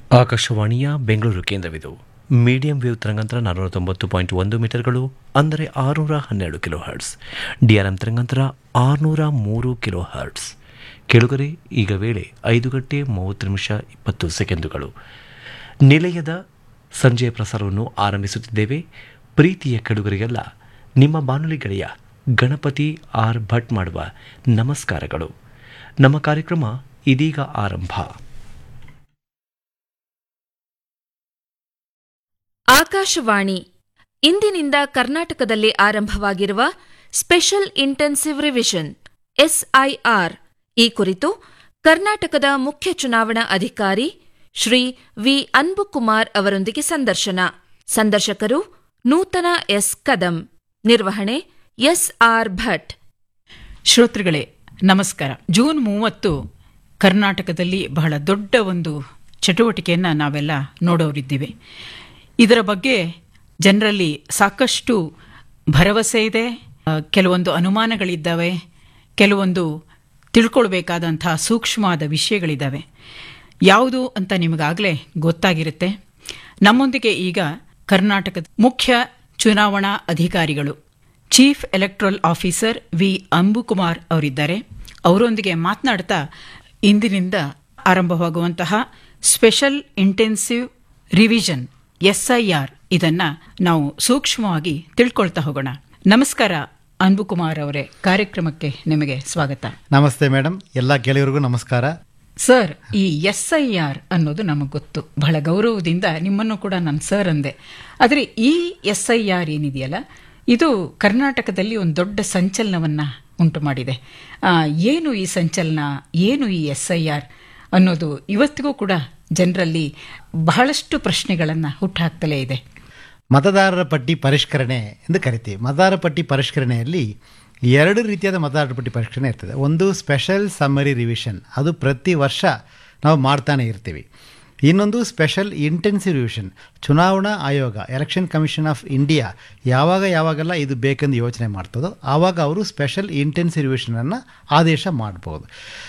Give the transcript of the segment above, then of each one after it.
ಆಕಾಶವಾಣಿಯ Bengaluru ಕೇಂದ್ರವಿದು medium wave ತರಂಗಾಂತರ ನಾನ್ನೂರ ತೊಂಬತ್ತು ಪಾಯಿಂಟ್ ಒಂದು ಮೀಟರ್ಗಳು ಅಂದರೆ ಆರುನೂರ ಹನ್ನೆರಡು ಕಿಲೋ ಹರ್ಟ್ಸ್ ಡಿಆರ್ಎಂ ತರಂಗಾಂತರ ಆರುನೂರ ಮೂರು ಕಿಲೋ ಹರ್ಟ್ಸ್ ಕೆಳಗರೆ ಈಗ ವೇಳೆ ಐದು ಗಂಟೆ ಮೂವತ್ತು ನಿಮಿಷ ಇಪ್ಪತ್ತು ಸೆಕೆಂಡುಗಳು ನಿಲಯದ ಸಂಜೆಯ ಪ್ರಸಾರವನ್ನು ಆರಂಭಿಸುತ್ತಿದ್ದೇವೆ ಪ್ರೀತಿಯ ಕೆಡುಗರಿಗೆಲ್ಲ ನಿಮ್ಮ ಬಾನುಲಿ ಗೆಳೆಯ ಗಣಪತಿ ಆರ್ ಭಟ್ ಮಾಡುವ ನಮಸ್ಕಾರಗಳು ನಮ್ಮ ಕಾರ್ಯಕ್ರಮ ಇದೀಗ ಆರಂಭ ಆಕಾಶವಾಣಿ ಇಂದಿನಿಂದ ಕರ್ನಾಟಕದಲ್ಲಿ ಆರಂಭವಾಗಿರುವ ಸ್ಪೆಷಲ್ ಇಂಟೆನ್ಸಿವ್ ರಿವಿಷನ್ ಎಸ್ಐಆರ್ ಈ ಕುರಿತು ಕರ್ನಾಟಕದ ಮುಖ್ಯ ಚುನಾವಣಾ ಅಧಿಕಾರಿ ಶ್ರೀ ವಿ ಅನ್ಬುಕುಮಾರ್ ಅವರೊಂದಿಗೆ ಸಂದರ್ಶನ ಸಂದರ್ಶಕರು ನೂತನ ಎಸ್ ಕದಂ ನಿರ್ವಹಣೆ ಎಸ್ಆರ್ ಭಟ್ ಶ್ರೋತೃಗಳೇ ನಮಸ್ಕಾರ ಜೂನ್ ಮೂವತ್ತು ಕರ್ನಾಟಕದಲ್ಲಿ ಬಹಳ ದೊಡ್ಡ ಒಂದು ಚಟುವಟಿಕೆಯನ್ನು ನಾವೆಲ್ಲ ನೋಡೋರಿದ್ದೀವಿ ಇದರ ಬಗ್ಗೆ ಜನರಲ್ಲಿ ಸಾಕಷ್ಟು ಭರವಸೆ ಇದೆ ಆ, ಕೆಲವೊಂದು ಅನುಮಾನಗಳಿದ್ದಾವೆ ಕೆಲವೊಂದು ತಿಳ್ಕೊಳ್ಬೇಕಾದಂತಹ ಸೂಕ್ಷ್ಮವಾದ ವಿಷಯಗಳಿದ್ದಾವೆ ಯಾವುದು ಅಂತ ನಿಮಗಾಗಲೇ ಗೊತ್ತಾಗಿರುತ್ತೆ ನಮ್ಮೊಂದಿಗೆ ಈಗ ಕರ್ನಾಟಕದ ಮುಖ್ಯ ಚುನಾವಣಾ ಅಧಿಕಾರಿಗಳು chief electoral officer V Ambukumar ಅವರಿದ್ದಾರೆ ಅವರೊಂದಿಗೆ ಮಾತನಾಡ್ತಾ ಇಂದಿನಿಂದ ಆರಂಭವಾಗುವಂತಹ ಸ್ಪೆಷಲ್ ಇಂಟೆನ್ಸಿವ್ ರಿವಿಷನ್ ಎಸ್ಐಆರ್ ಇದನ್ನ ನಾವು ಸೂಕ್ಷ್ಮವಾಗಿ ತಿಳ್ಕೊಳ್ತಾ ಹೋಗೋಣ ನಮಸ್ಕಾರ ಅನ್ಬುಕುಮಾರ್ ಅವರೇ ಕಾರ್ಯಕ್ರಮಕ್ಕೆ ನಿಮಗೆ ಸ್ವಾಗತ ನಮಸ್ತೆ ಮೇಡಮ್ ಎಲ್ಲ ಗೆಳೆಯರಿಗೂ ನಮಸ್ಕಾರ ಸರ್ ಈ ಎಸ್ ಐ ಆರ್ ಅನ್ನೋದು ನಮಗೆ ಗೊತ್ತು ಬಹಳ ಗೌರವದಿಂದ ನಿಮ್ಮನ್ನು ಕೂಡ ನಾನು ಸರ್ ಅಂದೆ ಆದರೆ ಈ ಎಸ್ ಐ ಆರ್ ಏನಿದೆಯಲ್ಲ ಇದು ಕರ್ನಾಟಕದಲ್ಲಿ ಒಂದು ದೊಡ್ಡ ಸಂಚಲನವನ್ನ ಉಂಟು ಮಾಡಿದೆ ಆ, ಏನು ಈ ಸಂಚಲನ ಏನು ಈ ಎಸ್ ಐ ಆರ್ ಅನ್ನೋದು ಇವತ್ತಿಗೂ ಕೂಡ ಜನರಲ್ಲಿ ಬಹಳಷ್ಟು ಪ್ರಶ್ನೆಗಳನ್ನು ಹುಟ್ಟುಹಾಕ್ತಲೇ ಇದೆ ಮತದಾರರ ಪಟ್ಟಿ ಪರಿಷ್ಕರಣೆ ಎಂದು ಕರಿತೀವಿ ಮತದಾರರ ಪಟ್ಟಿ ಪರಿಷ್ಕರಣೆಯಲ್ಲಿ ಎರಡು ರೀತಿಯಾದ ಮತದಾರರ ಪಟ್ಟಿ ಪರಿಷ್ಕರಣೆ ಇರ್ತದೆ ಒಂದು ಸ್ಪೆಷಲ್ ಸಮ್ಮರಿ ರಿವಿಷನ್ ಅದು ಪ್ರತಿ ವರ್ಷ ನಾವು ಮಾಡ್ತಾನೆ ಇರ್ತೀವಿ ಇನ್ನೊಂದು ಸ್ಪೆಷಲ್ ಇಂಟೆನ್ಸಿವ್ ರಿವಿಷನ್ ಚುನಾವಣಾ ಆಯೋಗ ಎಲೆಕ್ಷನ್ ಕಮಿಷನ್ ಆಫ್ ಇಂಡಿಯಾ ಯಾವಾಗ ಯಾವಾಗೆಲ್ಲ ಇದು ಬೇಕೆಂದು ಯೋಚನೆ ಮಾಡ್ತದೋ ಆವಾಗ ಅವರು ಸ್ಪೆಷಲ್ ಇಂಟೆನ್ಸಿವ್ ರಿವಿಷನನ್ನು ಆದೇಶ ಮಾಡ್ಬೋದು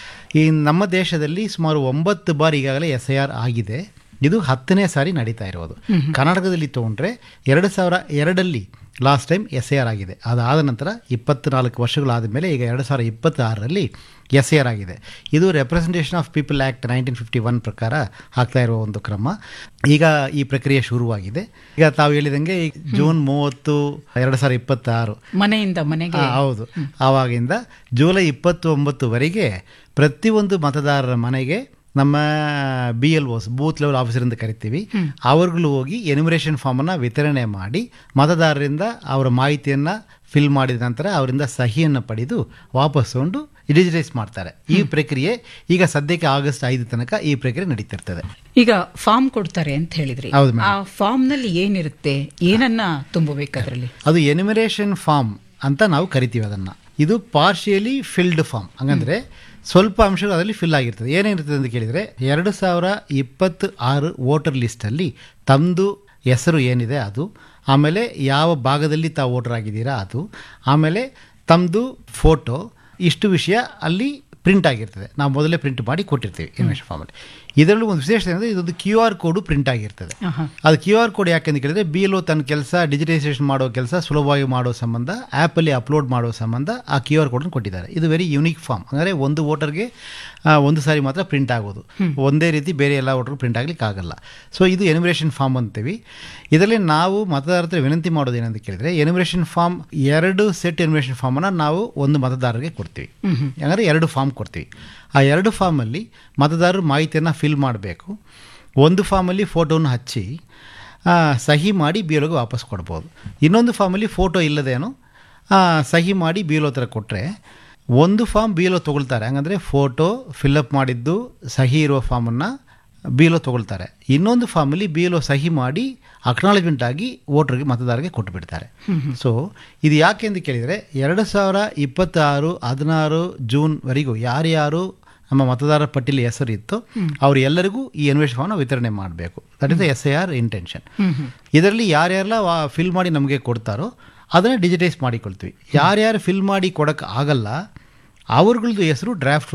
ಈ ನಮ್ಮ ದೇಶದಲ್ಲಿ ಸುಮಾರು ಒಂಬತ್ತು ಬಾರಿ ಈಗಾಗಲೇ ಎಸ್ ಐ ಆರ್ ಆಗಿದೆ ಇದು ಹತ್ತನೇ ಸಾರಿ ನಡೀತಾ ಇರೋದು ಕರ್ನಾಟಕದಲ್ಲಿ ತೊಗೊಂಡ್ರೆ ಎರಡು ಸಾವಿರ ಎರಡಲ್ಲಿ last time S I R ಆಗಿದೆ ಅದಾದ ನಂತರ ಇಪ್ಪತ್ನಾಲ್ಕು ವರ್ಷಗಳಾದ ಮೇಲೆ ಈಗ ಎರಡು ಸಾವಿರ ಇಪ್ಪತ್ತಾರರಲ್ಲಿ ಎಸ್ ಐ ಆರ್ ಆಗಿದೆ ಇದು representation of people act nineteen fifty one ಪ್ರಕಾರ ಆಗ್ತಾ ಇರುವ ಒಂದು ಕ್ರಮ ಈಗ ಈ ಪ್ರಕ್ರಿಯೆ ಶುರುವಾಗಿದೆ ಈಗ ತಾವು ಹೇಳಿದಂಗೆ ಈ ಜೂನ್ ಮೂವತ್ತು ಎರಡು ಸಾವಿರ ಇಪ್ಪತ್ತಾರು ಮನೆಯಿಂದ ಮನೆಗೆ ಆ, ಹೌದು ಆವಾಗಿಂದ ಜುಲೈ ಇಪ್ಪತ್ತೊಂಬತ್ತುವರೆಗೆ ಪ್ರತಿಯೊಂದು ಮತದಾರರ ಮನೆಗೆ ನಮ್ಮ B L Os booth level officer ಅಂತ ಕರಿತೀವಿ ಅವ್ರುಗಳು ಹೋಗಿ ಎನಿಮರೇಷನ್ ಫಾರ್ಮನ್ನು ವಿತರಣೆ ಮಾಡಿ ಮತದಾರರಿಂದ ಅವರ ಮಾಹಿತಿಯನ್ನು ಫಿಲ್ ಮಾಡಿದ ನಂತರ ಅವರಿಂದ ಸಹಿಯನ್ನು ಪಡೆದು ವಾಪಸ್ ತಗೊಂಡು ಡಿಜಿಟೈಸ್ ಮಾಡ್ತಾರೆ ಈ ಪ್ರಕ್ರಿಯೆ ಈಗ ಸದ್ಯಕ್ಕೆ ಆಗಸ್ಟ್ ಐದು ತನಕ ಈ ಪ್ರಕ್ರಿಯೆ ನಡೀತಿರ್ತದೆ ಈಗ ಫಾರ್ಮ್ ಕೊಡ್ತಾರೆ ಅಂತ ಹೇಳಿದ್ರಿ ಹೌದು ಮೇಡಮ್. ಆ ಫಾರ್ಮ್ ನಲ್ಲಿ ಏನಿರುತ್ತೆ ಏನನ್ನ ತುಂಬಬೇಕು ಅದರಲ್ಲಿ ಅದು ಎನಿಮರೇಷನ್ ಫಾರ್ಮ್ ಅಂತ ನಾವು ಕರಿತೀವಿ ಅದನ್ನು ಇದು ಪಾರ್ಷಿಯಲಿ ಫಿಲ್ಡ್ ಫಾರ್ಮ್ ಹಂಗಂದ್ರೆ ಸ್ವಲ್ಪ ಅಂಶಗಳು ಅದರಲ್ಲಿ ಫಿಲ್ ಆಗಿರ್ತದೆ ಏನೇನಿರ್ತದೆ ಅಂತ ಕೇಳಿದರೆ ಎರಡು ಸಾವಿರ ಇಪ್ಪತ್ತು ಆರು ವೋಟರ್ ಲಿಸ್ಟಲ್ಲಿ ತಮ್ಮದು ಹೆಸರು ಏನಿದೆ ಅದು ಆಮೇಲೆ ಯಾವ ಭಾಗದಲ್ಲಿ ತಾವು ವೋಟರ್ ಆಗಿದ್ದೀರಾ ಅದು ಆಮೇಲೆ ತಮ್ಮದು ಫೋಟೋ ಇಷ್ಟು ವಿಷಯ ಅಲ್ಲಿ ಪ್ರಿಂಟ್ ಆಗಿರ್ತದೆ ನಾವು ಮೊದಲೇ ಪ್ರಿಂಟ್ ಮಾಡಿ ಕೊಟ್ಟಿರ್ತೀವಿ ಇನ್ವೆಸ್ಟ್ ಫಾರ್ಮಲ್ಲಿ ಇದರಲ್ಲೂ ಒಂದು ವಿಶೇಷತೆ ಅಂದರೆ ಇದೊಂದು ಕ್ಯೂ ಆರ್ ಕೋಡು ಪ್ರಿಂಟ್ ಆಗಿರ್ತದೆ ಆಹಾ. ಅದು ಕ್ಯೂ ಆರ್ ಕೋಡ್ ಯಾಕೆ ಅಂತ ಕೇಳಿದ್ರೆ ಬಿ ಎಲ್ ತನ್ನ ಕೆಲಸ ಡಿಜಿಟೈಸೇಷನ್ ಮಾಡೋ ಕೆಲಸ ಸುಲಭವಾಗಿ ಮಾಡೋ ಸಂಬಂಧ ಆ್ಯಪಲ್ಲಿ ಅಪ್ಲೋಡ್ ಮಾಡೋ ಸಂಬಂಧ ಆ ಕ್ಯೂ ಆರ್ ಕೋಡನ್ನು ಕೊಟ್ಟಿದ್ದಾರೆ ಇದು ವೆರಿ ಯುನೀಕ್ ಫಾರ್ಮ್ ಅಂದರೆ ಒಂದು ವೋಟರ್ಗೆ ಒಂದು ಸಾರಿ ಮಾತ್ರ ಪ್ರಿಂಟ್ ಆಗೋದು ಒಂದೇ ರೀತಿ ಬೇರೆ ಎಲ್ಲ ವೋಟರ್ ಪ್ರಿಂಟ್ ಆಗ್ಲಿಕ್ಕೆ ಆಗಲ್ಲ ಸೊ ಇದು ಎನಿಮರೇಷನ್ ಫಾರ್ಮ್ ಅಂತೀವಿ ಇದರಲ್ಲಿ ನಾವು ಮತದಾರರ ಹತ್ರ ವಿನಂತಿ ಮಾಡೋದು ಏನಂತ ಕೇಳಿದ್ರೆ ಎನಿಮರೇಷನ್ ಫಾರ್ಮ್ ಎರಡು ಸೆಟ್ ಎನಿಮರೇಷನ್ ಫಾರ್ಮನ್ನು ನಾವು ಒಂದು ಮತದಾರರಿಗೆ ಕೊಡ್ತೀವಿ ಅಂದರೆ ಎರಡು ಫಾರ್ಮ್ ಕೊಡ್ತೀವಿ ಆ ಎರಡು ಫಾರ್ಮಲ್ಲಿ ಮತದಾರರು ಮಾಹಿತಿಯನ್ನು ಫಿಲ್ ಮಾಡಬೇಕು ಒಂದು ಫಾರ್ಮಲ್ಲಿ ಫೋಟೋನ ಹಚ್ಚಿ ಆ, ಸಹಿ ಮಾಡಿ ಬಿ ಎಲ್ಗೆ ವಾಪಸ್ ಕೊಡ್ಬೋದು ಇನ್ನೊಂದು ಫಾರ್ಮಲ್ಲಿ ಫೋಟೋ ಇಲ್ಲದೇನು ಆ, ಸಹಿ ಮಾಡಿ ಬಿ ಎಲ್ ಹತ್ರ ಕೊಟ್ಟರೆ ಒಂದು ಫಾರ್ಮ್ ಬಿ ಎಲ್ ತೊಗೊಳ್ತಾರೆ ಹಂಗಂದರೆ ಫೋಟೋ ಫಿಲ್ಲಪ್ ಮಾಡಿದ್ದು ಸಹಿ ಇರುವ ಫಾರ್ಮನ್ನು ಬಿ ಎಲ್ ತೊಗೊಳ್ತಾರೆ ಇನ್ನೊಂದು ಫಾರ್ಮಲ್ಲಿ ಬಿ ಎಲ್ ಸಹಿ ಮಾಡಿ ಅಕ್ನಾಲಜ್ಮೆಂಟ್ ಆಗಿ ವೋಟರ್ಗೆ ಮತದಾರರಿಗೆ ಕೊಟ್ಟುಬಿಡ್ತಾರೆ ಸೊ ಇದು ಯಾಕೆ ಅಂತ ಕೇಳಿದರೆ ಎರಡು ಸಾವಿರ ಇಪ್ಪತ್ತಾರು ಹದಿನಾರು ಜೂನ್ವರೆಗೂ ಯಾರ್ಯಾರು ನಮ್ಮ ಮತದಾರರ ಪಟ್ಟಿಲಿ ಹೆಸರು ಇತ್ತು ಅವ್ರು ಎಲ್ಲರಿಗೂ ಈ ಎನ್ವೇಷನ್ ಫಾರ್ಮ್ನ ವಿತರಣೆ ಮಾಡಬೇಕು that is S I R intention ಇದರಲ್ಲಿ ಯಾರ್ಯಾರೆಲ್ಲ ಫಿಲ್ ಮಾಡಿ ನಮಗೆ ಕೊಡ್ತಾರೋ ಅದನ್ನು ಡಿಜಿಟೈಸ್ ಮಾಡಿಕೊಳ್ತೀವಿ ಯಾರ್ಯಾರು ಫಿಲ್ ಮಾಡಿ ಕೊಡೋಕ್ಕೆ ಆಗಲ್ಲ ಅವ್ರಗಳದ್ದು ಹೆಸರು ಡ್ರಾಫ್ಟ್